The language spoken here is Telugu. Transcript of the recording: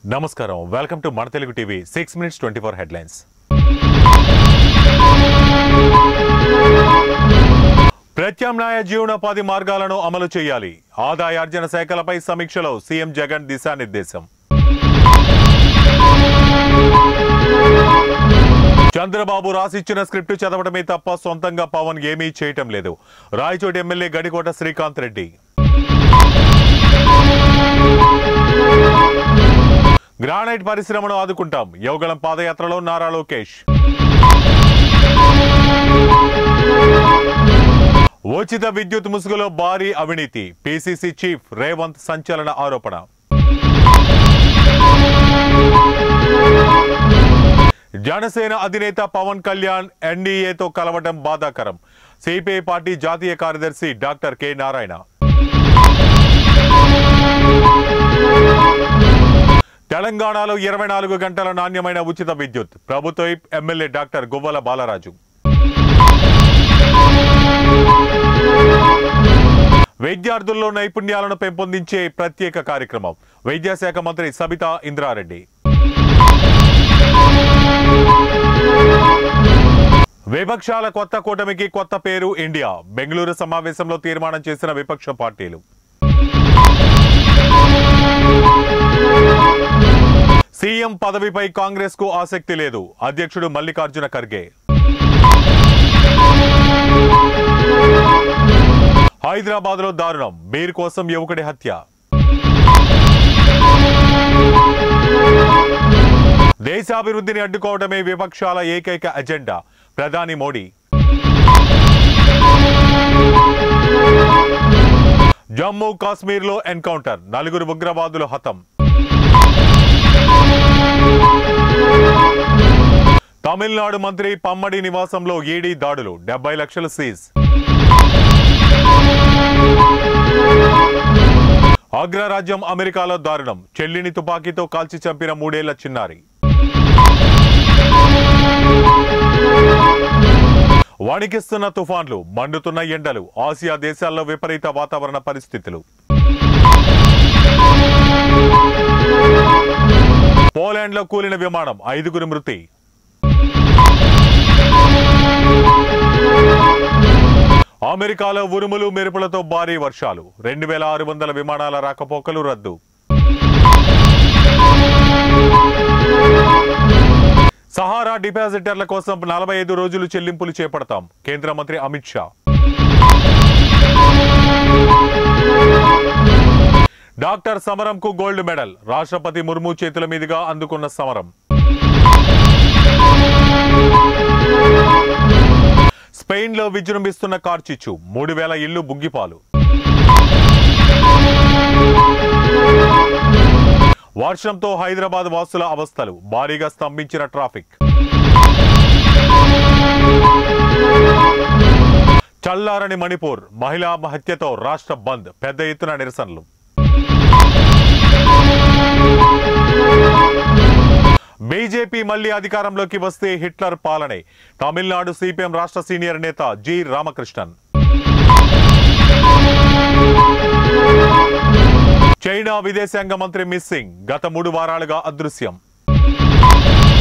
నమస్కారం వెల్కమ్ టు మన Telugu TV six minutes twenty four headlines ప్రత్యామ్నాయ జీవనోపాధి మార్గాలను అమలు చేయాలి ఆదాయార్జన శాఖలపై సమీక్షలో సీఎం జగన్ దిశానిర్దేశం చంద్రబాబు రాసిచ్చిన స్క్రిప్ట్ చదవడమే తప్ప సొంతంగా పవన్ ఏమీ చేయటం లేదు రాయచోటి ఎమ్మెల్యే గడికోట శ్రీకాంత్ రెడ్డి గ్రానైట్ పరిశ్రమను ఆదుకుంటాం యోగళం పాదయాత్రలో నారా లోకేష్ ఉచిత విద్యుత్ ముసుగులో భారీ అవినీతి పిసిసి చీఫ్ రేవంత్ సంచలన ఆరోపణ జనసేన అధినేత పవన్ కళ్యాణ్ ఎన్డీఏతో కలవటం బాధాకరం సిపిఐ పార్టీ జాతీయ కార్యదర్శి డాక్టర్ కె నారాయణ తెలంగాణలో ఇరవై నాలుగు గంటల నాణ్యమైన ఉచిత విద్యుత్ ప్రభుత్వ whip MLA doctor Guvvala Balaraju విద్యార్థుల్లో నైపుణ్యాలను పెంపొందించే ప్రత్యేక కార్యక్రమం విద్యాశాఖ మంత్రి సబితా ఇంద్రారెడ్డి విపక్షాల కొత్త కూటమికి కొత్త పేరు ఇండియా బెంగళూరు సమావేశంలో తీర్మానం చేసిన విపక్ష పార్టీలు సీఎం పదవిపై కాంగ్రెస్ కు ఆసక్తి లేదు అధ్యక్షుడు మల్లికార్జున ఖర్గే హైదరాబాద్ లో దారుణం బీర్ కోసం యువకుడి హత్య దేశాభివృద్ధిని అడ్డుకోవడమే విపక్షాల ఏకైక ఎజెండా ప్రధాని మోడీ జమ్మూ కాశ్మీర్లో ఎన్కౌంటర్ నలుగురు ఉగ్రవాదులు హతం తమిళనాడు మంత్రి పమ్మడి నివాసంలో ఈడీ దాడులు డెబ్బై లక్షలు సీజ్ అగ్రరాజ్యం అమెరికాలో దారుణం చెల్లిని తుపాకీతో కాల్చి చంపిన మూడేళ్ల చిన్నారి వణికిస్తున్న తుఫాన్లు మండుతున్న ఎండలు ఆసియా దేశాల్లో విపరీత వాతావరణ పరిస్థితులు పోలాండ్లో కూలిన విమానం ఐదుగురు మృతి అమెరికాలో ఉరుములు మెరుపులతో భారీ వర్షాలు రెండు వేల ఆరు వందల విమానాల రాకపోకలు రద్దు సహారా డిపాజిటర్ల కోసం నలభై ఐదు రోజులు చెల్లింపులు చేపడతాం కేంద్ర మంత్రి అమిత్ షా డాక్టర్ సమరంకు గోల్డ్ మెడల్ రాష్ట్రపతి ముర్ము చేతుల మీదుగా అందుకున్న సమరం స్పెయిన్లో విజృంభిస్తున్న కార్చిచ్చు మూడు వేల ఇళ్లు బుగ్గిపాలు వర్షంతో హైదరాబాద్ వాసుల అవస్థలు భారీగా స్తంభించిన ట్రాఫిక్ చల్లారని మణిపూర్ మహిళా హత్యతో రాష్ట్ర బంద్ పెద్ద ఎత్తున నిరసనలు బీజేపీ మళ్లీ అధికారంలోకి వస్తే హిట్లర్ పాలనే తమిళనాడు సిపిఎం రాష్ట్ర సీనియర్ నేత జి రామకృష్ణన్ చైనా విదేశాంగ మంత్రి మిస్సింగ్ గత మూడు వారాలుగా అదృశ్యం